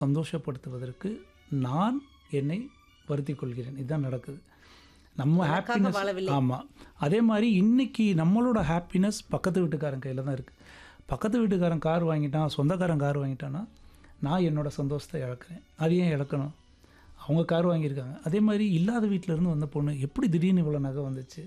சந்தோஷப்படுத்துவதற்கு நான் என்னை வருத்திக் கொள்கிறேன் இதுதான் நடக்குது நம்ம எனக்காக ஹாப்பினஸ் வாழவில்லை. ஆமாம் அதே மாதிரி இன்னைக்கு நம்மளோட ஹாப்பினஸ் பக்கத்து வீட்டுக்காரன் கையில் தான் இருக்குது பக்கத்து வீட்டுக்காரன் கார் வாங்கிட்டான் சொந்தக்காரன் கார் வாங்கிட்டான்னா நான் என்னோட சந்தோஷத்தை இழக்கிறேன் அது ஏன் இழக்கணும் அவங்க கார் வாங்கியிருக்காங்க அதே மாதிரி இல்லாத வீட்டில இருந்து வந்த பொண்ணு எப்படி திடீர்னு இவ்வளோ நகை வந்துச்சு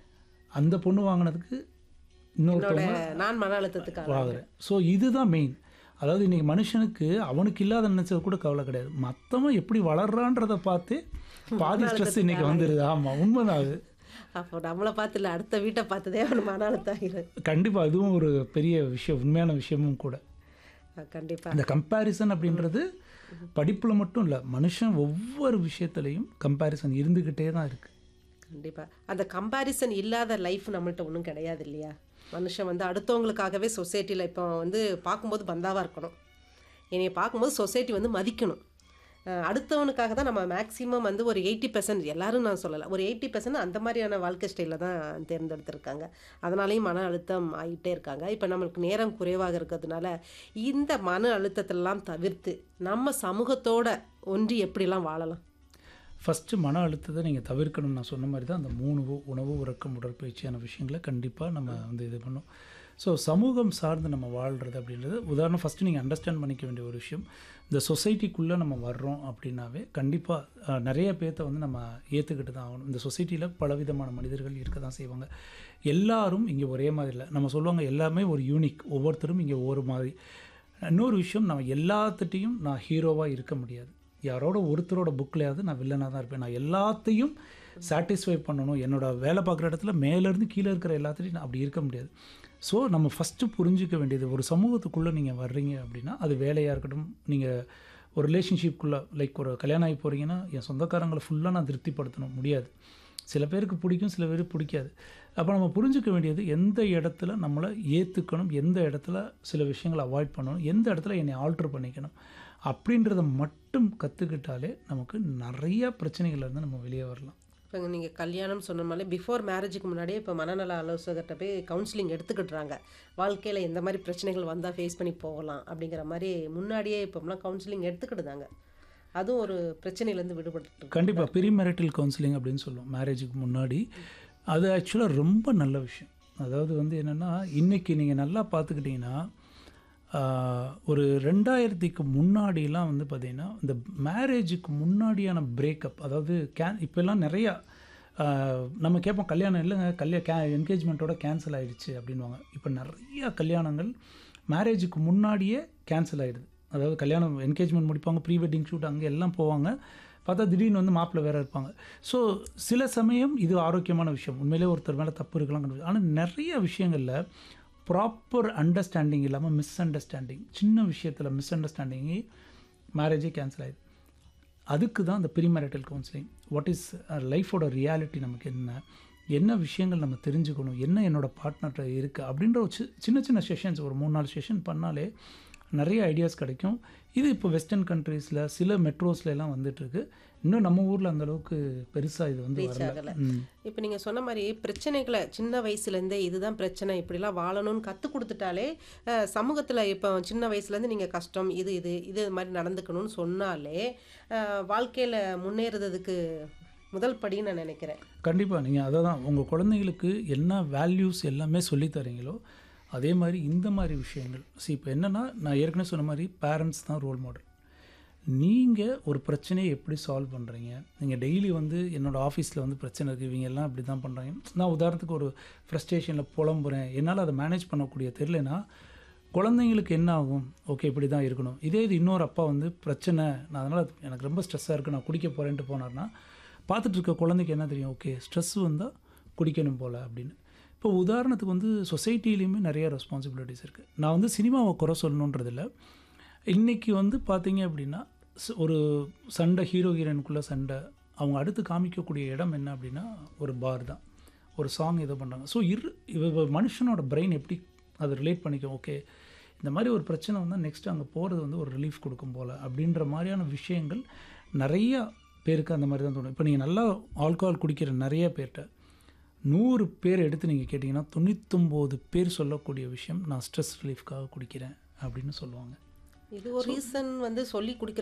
அந்த பொண்ணு வாங்கினதுக்கு என்னோட இன்னொருத்தவங்க நான் மன அழுத்தத்துக்காக வாங்குறேன் ஸோ இதுதான் மெயின் அதாவது இன்றைக்கி மனுஷனுக்கு அவனுக்கு இல்லாத நினச்சது கூட கவலை கிடையாது மற்றவன் எப்படி வளர்றான்றதை பார்த்து பாதி ஸ்ட்ரெஸ் இன்னைக்கு வந்துடுது ஆமாம் உண்மைதான் அது அப்போ நம்மளை பார்த்து இல்லை அடுத்த வீட்டை பார்த்ததே அவன் மன அழுத்தம் ஆகிடும் கண்டிப்பாக அதுவும் ஒரு பெரிய விஷயம் உண்மையான விஷயமும் கூட கண்டிப்பா இந்த கம்பேரிசன் அப்படின்றது படிப்பில் மட்டும் இல்லை மனுஷன் ஒவ்வொரு விஷயத்துலையும் கம்பேரிசன் இருந்துக்கிட்டே தான் இருக்குது கண்டிப்பா அந்த கம்பாரிசன் இல்லாத லைஃப் நம்மள்ட்ட ஒன்றும் கிடையாது இல்லையா மனுஷன் வந்து அடுத்தவங்களுக்காகவே சொசைட்டியில் இப்போ வந்து பார்க்கும்போது பந்தாவாக இருக்கணும் என்னைய பார்க்கும்போது சொசைட்டி வந்து மதிக்கணும் அஹ் அடுத்தவனுக்காக தான் நம்ம மேக்ஸிமம் வந்து ஒரு எயிட்டி பர்சன்ட் எல்லாரும் நான் சொல்லலை ஒரு எயிட்டி பர்சன்ட் அந்த மாதிரியான வாழ்க்கை ஸ்டைலில் தான் தேர்ந்தெடுத்திருக்காங்க அதனாலேயும் மன அழுத்தம் ஆகிட்டே இருக்காங்க இப்போ நம்மளுக்கு நேரம் குறைவாக இருக்கிறதுனால இந்த மன அழுத்தத்தெல்லாம் தவிர்த்து நம்ம சமூகத்தோட ஒன்றி எப்படிலாம் வாழலாம் ஃபஸ்ட்டு மன அழுத்தத்தை நீங்கள் தவிர்க்கணும்னு நான் சொன்ன மாதிரி தான் அந்த மூணு உ- உணவு உறக்கம் உடற்பயிற்சியான விஷயங்களை கண்டிப்பாக நம்ம வந்து இது பண்ணோம் ஸோ சமூகம் சார்ந்து நம்ம வாழ்கிறது அப்படின்றது உதாரணம் ஃபஸ்ட்டு நீங்கள் அண்டர்ஸ்டாண்ட் பண்ணிக்க வேண்டிய ஒரு விஷயம் இந்த சொசைட்டிக்குள்ளே நம்ம வர்றோம் அப்படின்னாவே கண்டிப்பாக நிறைய பேர்த்த வந்து நம்ம ஏற்றுக்கிட்டு தான் ஆகணும் இந்த சொசைட்டியில் பலவிதமான மனிதர்கள் இருக்க தான் செய்வாங்க எல்லாரும் இங்கே ஒரே மாதிரி இல்லை நம்ம சொல்லுவாங்க எல்லாமே ஒரு யூனிக் ஒவ்வொருத்தரும் இங்கே ஒவ்வொரு மாதிரி இன்னொரு விஷயம் நம்ம எல்லாத்துட்டையும் நான் ஹீரோவாக இருக்க முடியாது யாரோட ஒருத்தரோட புக்லையாவது நான் வில்லனாக தான் இருப்பேன் நான் எல்லாத்தையும் சாட்டிஸ்ஃபை பண்ணணும் என்னோட வேலை பார்க்குற இடத்துல மேலேருந்து கீழே இருக்கிற எல்லாத்துட்டையும் நான் அப்படி இருக்க முடியாது ஸோ நம்ம ஃபஸ்ட்டு புரிஞ்சிக்க வேண்டியது ஒரு சமூகத்துக்குள்ளே நீங்கள் வர்றீங்க அப்படின்னா அது வேலையாக இருக்கட்டும் நீங்கள் ஒரு ரிலேஷன்ஷிப்குள்ளே லைக் ஒரு கல்யாணம் ஆகி போகிறீங்கன்னா என் சொந்தக்காரங்களை ஃபுல்லாக நான் திருப்திப்படுத்தணும் முடியாது சில பேருக்கு பிடிக்கும் சில பேருக்கு பிடிக்காது அப்போ நம்ம புரிஞ்சுக்க வேண்டியது எந்த இடத்துல நம்மளை ஏற்றுக்கணும் எந்த இடத்துல சில விஷயங்களை அவாய்ட் பண்ணணும் எந்த இடத்துல என்னை ஆல்ட்ரு பண்ணிக்கணும் அப்படின்றத மட்டும் கற்றுக்கிட்டாலே நமக்கு நிறைய பிரச்சனைகள்ல இருந்து நம்ம வெளியே வரலாம் இப்போ நீங்கள் கல்யாணம் சொன்ன மாதிரி பிஃபோர் மேரேஜுக்கு முன்னாடியே இப்போ மனநல ஆலோசகர்கிட்ட போய் கவுன்சிலிங் எடுத்துக்கிட்டுறாங்க வாழ்க்கையில் எந்த மாதிரி பிரச்சனைகள் வந்தால் ஃபேஸ் பண்ணி போகலாம் அப்படிங்கிற மாதிரி முன்னாடியே இப்போலாம் கவுன்சிலிங் எடுத்துக்கிட்டுதாங்க அதுவும் ஒரு பிரச்சனையிலேருந்து விடுபட்டு கண்டிப்பாக ப்ரீ மேரிட்டல் கவுன்சிலிங் அப்படின்னு சொல்லுவோம் மேரேஜுக்கு முன்னாடி அது ஆக்சுவலாக ரொம்ப நல்ல விஷயம் அதாவது வந்து என்னென்னா இன்றைக்கி நீங்கள் நல்லா பார்த்துக்கிட்டிங்கன்னா ஆஹ், ஒரு ரெண்டாயிரத்திக்கு முன்னாடிலாம் வந்து பார்த்திங்கன்னா இந்த மேரேஜுக்கு முன்னாடியான பிரேக்கப் அதாவது கேன் இப்போல்லாம் நிறையா ஆஹ், நம்ம கேட்போம் கல்யாணம் இல்லைங்க கல்யா கே என்கேஜ்மெண்ட்டோட கேன்சல் ஆயிடுச்சு அப்படின்வாங்க இப்போ நிறைய கல்யாணங்கள் மேரேஜுக்கு முன்னாடியே கேன்சல் ஆகிடுது அதாவது கல்யாணம் என்கேஜ்மெண்ட் முடிப்பாங்க ப்ரீ வெட்டிங் ஷூட் அங்கே எல்லாம் போவாங்க பார்த்தா திடீர்னு வந்து மாப்பிள்ளை வேற இருப்பாங்க ஸோ சில சமயம் இது ஆரோக்கியமான விஷயம் உண்மையிலே ஒருத்தர் மேலே தப்பு இருக்கலாம் ஆனால் நிறைய விஷயங்களில் ப்ராப்பர் அண்டர்ஸ்டாண்டிங் இல்லாமல் மிஸ் அண்டர்ஸ்டாண்டிங் சின்ன விஷயத்தில் மிஸ் அண்டர்ஸ்டாண்டிங்கே மேரேஜே கேன்சல் ஆயிடுது அதுக்கு தான் இந்த ப்ரீமேரிட்டல் கவுன்சிலிங் வாட் இஸ் லைஃபோட ரியாலிட்டி நமக்கு என்ன என்ன விஷயங்கள் நம்ம தெரிஞ்சுக்கணும் என்ன என்னோட பார்ட்னர்கிட்ட இருக்குது அப்படின்ற ஒரு சி- சின்ன சின்ன செஷன்ஸ் ஒரு மூணு நாலு செஷன் பண்ணாலே நிறைய ஐடியாஸ் கிடைக்கும் இது இப்போ வெஸ்டர்ன் கண்ட்ரீஸில் சில மெட்ரோஸ்ல எல்லாம் வந்துட்டுருக்கு இன்னும் நம்ம ஊரில் அந்த அளவுக்கு பெருசாக இது வந்து ரீச் வரல ஆகலை ம். இப்போ நீங்கள் சொன்ன மாதிரி பிரச்சனைகளை சின்ன வயசுலேருந்தே இதுதான் பிரச்சனை இப்படிலாம் வாழணும்னு கற்றுக் கொடுத்துட்டாலே சமூகத்தில் இப்போ சின்ன வயசுலேருந்து நீங்கள் கஷ்டம் இது இது இது மாதிரி நடந்துக்கணும்னு சொன்னாலே வாழ்க்கையில் முன்னேறதுக்கு முதல் படின்னு நான் நினைக்கிறேன் கண்டிப்பாக நீங்கள் அதை தான் உங்கள் குழந்தைங்களுக்கு என்ன வேல்யூஸ் எல்லாமே சொல்லித் தரீங்களோ அதே மாதிரி இந்த மாதிரி விஷயங்கள் see இப்போ என்னென்னா நான் ஏற்கனவே சொன்ன மாதிரி பேரண்ட்ஸ் தான் ரோல் மாடல் நீங்கள் ஒரு பிரச்சனையை எப்படி சால்வ் பண்ணுறீங்க நீங்கள் டெய்லி வந்து என்னோடய ஆஃபீஸில் வந்து பிரச்சனை இருக்குது இவங்க எல்லாம் இப்படி தான் பண்ணுறாங்க நான் உதாரணத்துக்கு ஒரு ஃப்ரஸ்ட்ரேஷனில் புலம்புறேன் என்னால் அதை மேனேஜ் பண்ணக்கூடிய தெரிலனா குழந்தைங்களுக்கு என்ன ஆகும் ஓகே இப்படி தான் இருக்கணும் இதே இது இன்னொரு அப்பா வந்து பிரச்சனை நான் அதனால் எனக்கு ரொம்ப ஸ்ட்ரெஸ்ஸாக இருக்குது நான் குடிக்க போகிறேன்ட்டு போனார்னா பார்த்துட்டு இருக்க குழந்தைக்கு என்ன தெரியும் ஓகே ஸ்ட்ரெஸ் வந்தால் குடிக்கணும் போல் அப்படின்னு இப்போ உதாரணத்துக்கு வந்து சொசைட்டிலையுமே நிறைய ரெஸ்பான்சிபிலிட்டிஸ் இருக்குது நான் வந்து சினிமாவை குறை சொல்லணுன்றதில்ல இன்றைக்கி வந்து பார்த்தீங்க அப்படின்னா ஸ்- ஒரு சண்டை ஹீரோ ஹீரோயினுக்குள்ளே சண்டை அவங்க அடுத்து காமிக்கக்கூடிய இடம் என்ன அப்படின்னா ஒரு பார் தான் ஒரு சாங் இதை பண்ணுறாங்க ஸோ இரு இவ இவ மனுஷனோட பிரெயின் எப்படி அதை ரிலேட் பண்ணிக்கும் ஓகே இந்த மாதிரி ஒரு பிரச்சனை வந்தால் நெக்ஸ்ட் அங்கே போகிறது வந்து ஒரு ரிலீஃப் கொடுக்கும் போல் அப்படின்ற மாதிரியான விஷயங்கள் நிறையா பேருக்கு அந்த மாதிரி தான் தோணும் இப்போ நீங்கள் நல்லா ஆல்கஹால் குடிக்கிற நிறைய பேர்கிட்ட நூறு பேர் எடுத்து நீங்கள் கேட்டிங்கன்னா தொண்ணூத்தொம்பது பேர் சொல்லக்கூடிய விஷயம் நான் ஸ்ட்ரெஸ் ரிலீஃப்காக குடிக்கிறேன் அப்படின்னு சொல்லுவாங்க இது ஒரு ரீசன் வந்து சொல்லி குடிக்கிற